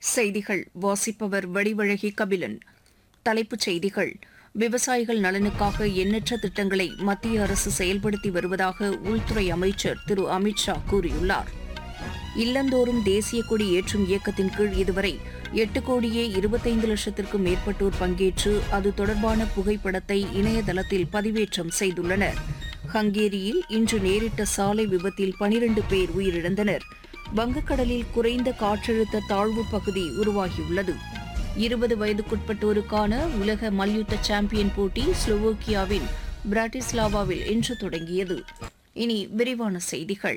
செய்திகள் வாசிப்பவர் வடிவழகி கபிலன் தலைப்புச் செய்திகள் விவசாயிகள் நலனுக்காக எண்ணற்ற திட்டங்களை மத்திய அரசு செயல்படுத்தி வருவதாக உள்துறை அமைச்சர் திரு அமித் ஷா கூறியுள்ளார் இல்லந்தோறும் தேசிய கொடி ஏற்றும் இயக்கத்தின் கீழ் இதுவரை எட்டு கோடியே இருபத்தைந்து லட்சத்திற்கும் மேற்பட்டோர் பங்கேற்று அது தொடர்பான புகைப்படத்தை இணையதளத்தில் பதிவேற்றம் செய்துள்ளனர் ஹங்கேரியில் இன்று நேரிட்ட சாலை விபத்தில் பனிரண்டு பேர் உயிரிழந்தனர் வங்கக்கடலில் குறைந்த காற்றழுத்த தாழ்வு பகுதி உருவாகியுள்ளது இருபது வயதுக்குட்பட்டோருக்கான உலக மல்யுத்த சாம்பியன் போட்டி ஸ்லோவோக்கியாவின் பிராட்டிஸ்லாவாவில் இன்று தொடங்கியது இனி விரிவான செய்திகள்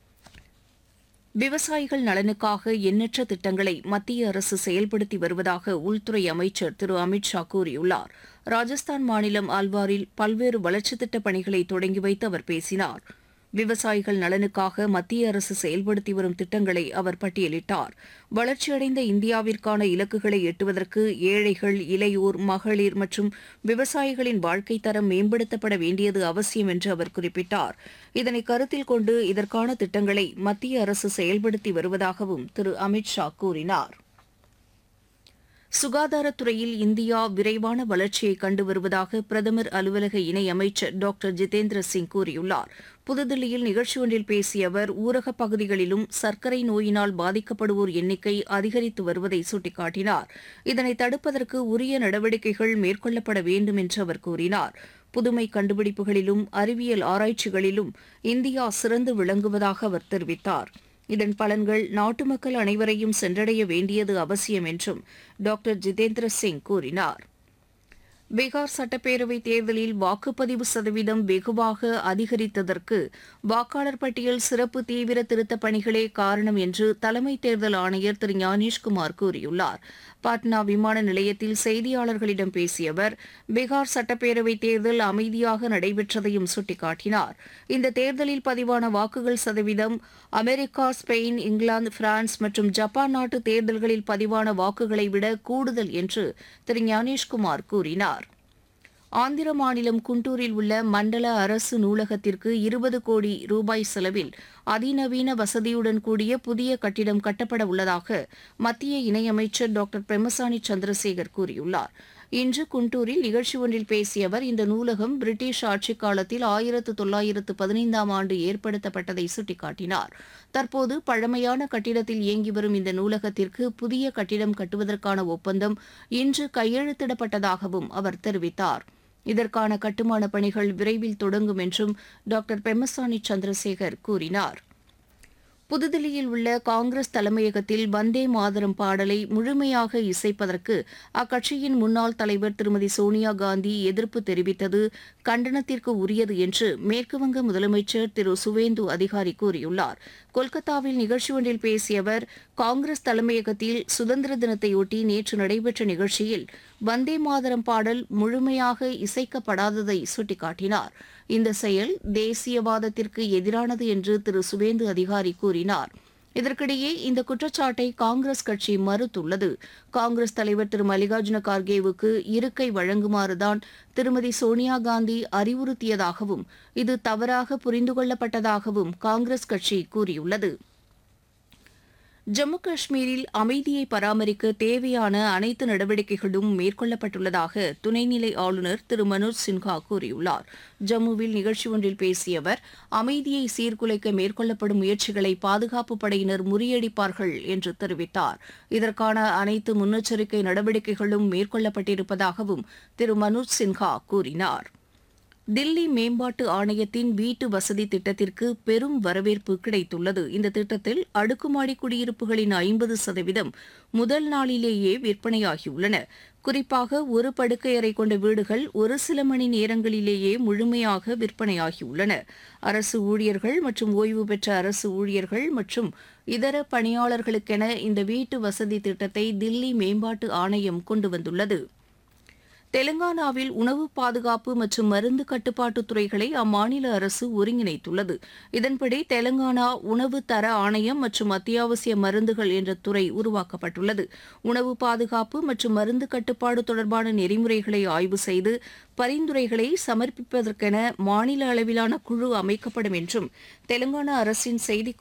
விவசாயிகள் நலனுக்காக எண்ணற்ற திட்டங்களை மத்திய அரசு செயல்படுத்தி வருவதாக உள்துறை அமைச்சர் திரு அமித் ஷா கூறியுள்ளார் ராஜஸ்தான் மாநிலம் அல்வாரில் பல்வேறு வளர்ச்சித் திட்டப் பணிகளை தொடங்கி வைத்து அவர் பேசினார் விவசாயிகள் நலனுக்காக மத்திய அரசு செயல்படுத்தி வரும் திட்டங்களை அவர் பட்டியலிட்டார் வளர்ச்சியடைந்த இந்தியாவிற்கான இலக்குகளை எட்டுவதற்கு ஏழைகள் இளையோர் மகளிர் மற்றும் விவசாயிகளின் வாழ்க்கை தரம் மேம்படுத்தப்பட வேண்டியது அவசியம் என்று அவர் குறிப்பிட்டார் இதனை கருத்தில் கொண்டு இதற்கான திட்டங்களை மத்திய அரசு செயல்படுத்தி வருவதாகவும் திரு அமித் ஷா கூறினார் சுகாதாரத்துறையில் இந்தியா விரைவான வளர்ச்சியை கண்டு வருவதாக பிரதமர் அலுவலக இணையமைச்சர் டாக்டர் ஜிதேந்திர சிங் கூறியுள்ளார் புதுதில்லியில் நிகழ்ச்சி ஒன்றில் பேசிய அவர் ஊரகப் பகுதிகளிலும் சர்க்கரை நோயினால் பாதிக்கப்படுவோர் எண்ணிக்கை அதிகரித்து வருவதை சுட்டிக்காட்டினார் இதனை தடுப்பதற்கு உரிய நடவடிக்கைகள் மேற்கொள்ளப்பட வேண்டும் என்று அவர் கூறினார் புதுமை கண்டுபிடிப்புகளிலும் அறிவியல் ஆராய்ச்சிகளிலும் இந்தியா சிறந்து விளங்குவதாக அவர் தெரிவித்தார் இதன் பலன்கள் நாட்டு மக்கள் அனைவரையும் சென்றடைய வேண்டியது அவசியம் என்றும் டாக்டர் ஜிதேந்திர சிங் கூறினார் பீகார் சட்டப்பேரவை தேர்தலில் வாக்குப்பதிவு சதவீதம் வெகுவாக அதிகரித்ததற்கு வாக்காளர் பட்டியல் சிறப்பு தீவிர திருத்தப் பணிகளே காரணம் என்று தலைமை தேர்தல் ஆணையர் திரு ஞானேஷ்குமார் கூறியுள்ளார் பாட்னா விமான நிலையத்தில் செய்தியாளர்களிடம் பேசிய அவர் பீகார் சட்டப்பேரவை தேர்தல் அமைதியாக நடைபெற்றதையும் சுட்டிக்காட்டினார் இந்த தேர்தலில் பதிவான வாக்குகள் சதவீதம் அமெரிக்கா ஸ்பெயின் இங்கிலாந்து பிரான்ஸ் மற்றும் ஜப்பான் நாட்டு தேர்தல்களில் பதிவான வாக்குகளை விட கூடுதல் என்று திரு ஞானேஷ்குமார் கூறினார் ஆந்திர மாநிலம் குண்டூரில் உள்ள மண்டல அரசு நூலகத்திற்கு இருபது கோடி ரூபாய் செலவில் அதிநவீன வசதியுடன் கூடிய புதிய கட்டிடம் கட்டப்பட உள்ளதாக மத்திய இணையமைச்சர் டாக்டர் பிரமசானி சந்திரசேகர் கூறியுள்ளார் இன்று குண்டூரில் நிகழ்ச்சி ஒன்றில் பேசிய அவர் இந்த நூலகம் பிரிட்டிஷ் ஆட்சிக் காலத்தில் ஆயிரத்து தொள்ளாயிரத்து பதினைந்தாம் ஆண்டு ஏற்படுத்தப்பட்டதை சுட்டிக்காட்டினார் தற்போது பழமையான கட்டிடத்தில் இயங்கி வரும் இந்த நூலகத்திற்கு புதிய கட்டிடம் கட்டுவதற்கான ஒப்பந்தம் இன்று கையெழுத்திடப்பட்டதாகவும் அவர் தெரிவித்தார் இதற்கான கட்டுமான பணிகள் விரைவில் தொடங்கும் என்றும் டாக்டர் பெம்மசானி சந்திரசேகர் கூறினார் புதுதில்லியில் உள்ள காங்கிரஸ் தலைமையகத்தில் வந்தே மாதரம் பாடலை முழுமையாக இசைப்பதற்கு அக்கட்சியின் முன்னாள் தலைவர் திருமதி சோனியா காந்தி எதிர்ப்பு தெரிவித்தது கண்டனத்திற்கு உரியது என்று மேற்குவங்க முதலமைச்சர் திரு சுவேந்து அதிகாரி கூறியுள்ளார் கொல்கத்தாவில் நிகழ்ச்சி ஒன்றில் பேசிய அவர் காங்கிரஸ் தலைமையகத்தில் சுதந்திர தினத்தையொட்டி நேற்று நடைபெற்ற நிகழ்ச்சியில் வந்தே மாதரம் பாடல் முழுமையாக இசைக்கப்படாததை சுட்டிக்காட்டினார் இந்த செயல் தேசியவாதத்திற்கு எதிரானது என்று திரு சுவேந்து அதிகாரி கூறினார் இதற்கிடையே இந்த குற்றச்சாட்டை காங்கிரஸ் கட்சி மறுத்துள்ளது காங்கிரஸ் தலைவர் திரு மல்லிகார்ஜுன கார்கேவுக்கு இருக்கை வழங்குமாறுதான் திருமதி சோனியா காந்தி அறிவுறுத்தியதாகவும் இது தவறாக புரிந்து கொள்ளப்பட்டதாகவும் காங்கிரஸ் கட்சி கூறியுள்ளது ஜம்மு காஷ்மீரில் அமைதியை பராமரிக்க தேவையான அனைத்து நடவடிக்கைகளும் மேற்கொள்ளப்பட்டுள்ளதாக துணைநிலை ஆளுநர் திரு மனோஜ் சின்ஹா கூறியுள்ளார் ஜம்முவில் நிகழ்ச்சி ஒன்றில் பேசிய அவர் அமைதியை சீர்குலைக்க மேற்கொள்ளப்படும் முயற்சிகளை பாதுகாப்பு படையினர் முறியடிப்பார்கள் என்று தெரிவித்தார் இதற்கான அனைத்து முன்னெச்சரிக்கை நடவடிக்கைகளும் மேற்கொள்ளப்பட்டிருப்பதாகவும் திரு மனோஜ் சின்ஹா கூறினார் தில்லி மேம்பாட்டு ஆணையத்தின் வீட்டு வசதி திட்டத்திற்கு பெரும் வரவேற்பு கிடைத்துள்ளது இந்த திட்டத்தில் அடுக்குமாடி குடியிருப்புகளின் ஐம்பது சதவீதம் முதல் நாளிலேயே விற்பனையாகியுள்ளன குறிப்பாக ஒரு படுக்கையறை கொண்ட வீடுகள் ஒரு சில மணி நேரங்களிலேயே முழுமையாக விற்பனையாகியுள்ளன அரசு ஊழியர்கள் மற்றும் ஓய்வு பெற்ற அரசு ஊழியர்கள் மற்றும் இதர பணியாளர்களுக்கென இந்த வீட்டு வசதி திட்டத்தை தில்லி மேம்பாட்டு ஆணையம் கொண்டு வந்துள்ளது தெலங்கானாவில் உணவு பாதுகாப்பு மற்றும் மருந்து கட்டுப்பாட்டு துறைகளை அம்மாநில அரசு ஒருங்கிணைத்துள்ளது இதன்படி தெலங்கானா உணவு தர ஆணையம் மற்றும் அத்தியாவசிய மருந்துகள் என்ற துறை உருவாக்கப்பட்டுள்ளது உணவு பாதுகாப்பு மற்றும் மருந்து கட்டுப்பாடு தொடர்பான நெறிமுறைகளை ஆய்வு செய்து பரிந்துரைகளை சமர்ப்பிப்பதற்கென மாநில அளவிலான குழு அமைக்கப்படும் என்றும் தெலங்கானா அரசின் செய்திக்குறிப்பு